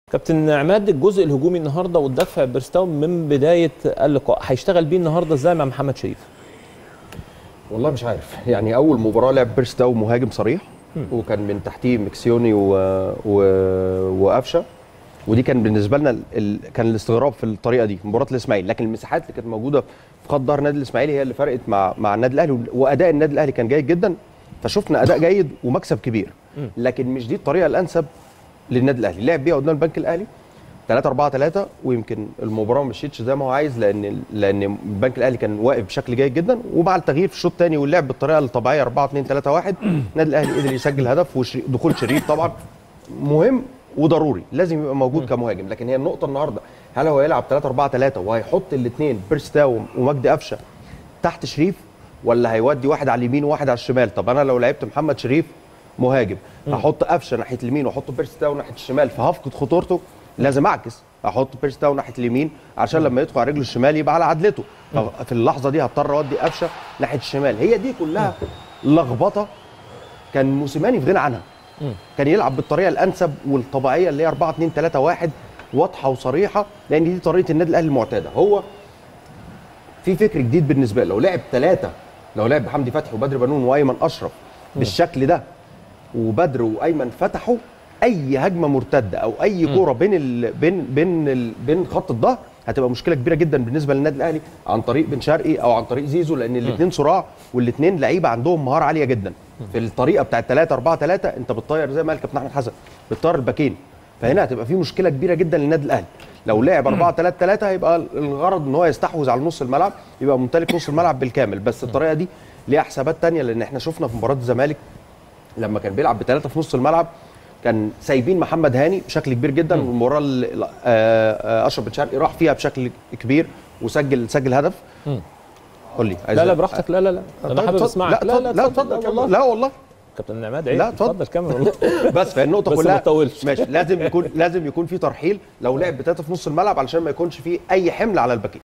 كابتن عماد الجزء الهجومي النهارده والدفع بيرستاو من بدايه اللقاء هيشتغل بيه النهارده ازاي مع محمد شريف والله مش عارف يعني اول مباراه لعب بيرستاو مهاجم صريح وكان من تحتيه مكسيوني و... و... وقفشه ودي كان بالنسبه لنا ال... ال... كان الاستغراب في الطريقه دي مباراه الاسماعيلي لكن المساحات اللي كانت موجوده في خط ظهر النادي الاسماعيلي هي اللي فرقت مع مع النادي الاهلي واداء النادي الاهلي كان جيد جدا فشفنا اداء جيد ومكسب كبير لكن مش دي الطريقه الانسب للنادي الاهلي لعب بيها قدام البنك الاهلي 3 4 3 ويمكن المباراه ما مشيتش زي ما هو عايز لان لان البنك الاهلي كان واقف بشكل جيد جدا ومع التغيير في الشوط الثاني واللعب بالطريقه الطبيعيه 4 2 3 1 النادي الاهلي قدر يسجل هدف ودخول شريف طبعا مهم وضروري لازم يبقى موجود كمهاجم لكن هي النقطه النهارده هل هو يلعب 3 4 3 وهيحط الاثنين بيرستاو ومجدي قفشه تحت شريف ولا هيودي واحد على اليمين وواحد على الشمال طب انا لو لعبت محمد شريف مهاجم هحط قفشه ناحيه اليمين واحط بيرستاو ناحيه الشمال فهفقد خطورته لازم اعكس احط بيرستاو ناحيه اليمين عشان لما يدخل على رجله الشمال يبقى على عدلته في اللحظه دي هضطر اودي قفشه ناحيه الشمال هي دي كلها لخبطه كان موسيماني في غنى عنها كان يلعب بالطريقه الانسب والطبيعيه اللي هي 4 2 3 1 واضحه وصريحه لان دي طريقه النادي الاهلي المعتاده هو في فكر جديد بالنسبه له لو لعب ثلاثه لو لعب بحمدي فتحي وبدر بنون وايمن اشرف بالشكل ده وبدر وايمن فتحوا اي هجمه مرتده او اي كوره بين ال... بين بين ال... بين خط الظهر هتبقى مشكله كبيره جدا بالنسبه للنادي الاهلي عن طريق بن شرقي او عن طريق زيزو لان الاثنين صراع والاثنين لعيبه عندهم مهاره عاليه جدا في الطريقه بتاعت 3 4 3 انت بتطير زي ما قال كابتن احمد حسن بتطير الباكين فهنا هتبقى في مشكله كبيره جدا للنادي الاهلي لو لعب 4 3 3 هيبقى الغرض ان هو يستحوذ على نص الملعب يبقى ممتلك نص الملعب بالكامل بس الطريقه دي ليها حسابات ثانيه لان احنا شفنا في مباراه الزمالك لما كان بيلعب بثلاثه في نص الملعب كان سايبين محمد هاني بشكل كبير جدا والمباراه اللي اشرف بن شرقي راح فيها بشكل كبير وسجل سجل هدف قول لي لا لا براحتك لا لا لا انا حابب اسمعك لا لا لا اتفضل والله لا والله كابتن عماد عيب لا اتفضل كمل والله بس فالنقطه بس كلها ما تطولش. ماشي لازم يكون لازم يكون في ترحيل لو لعب بثلاثه في نص الملعب علشان ما يكونش فيه اي حمل على الباكين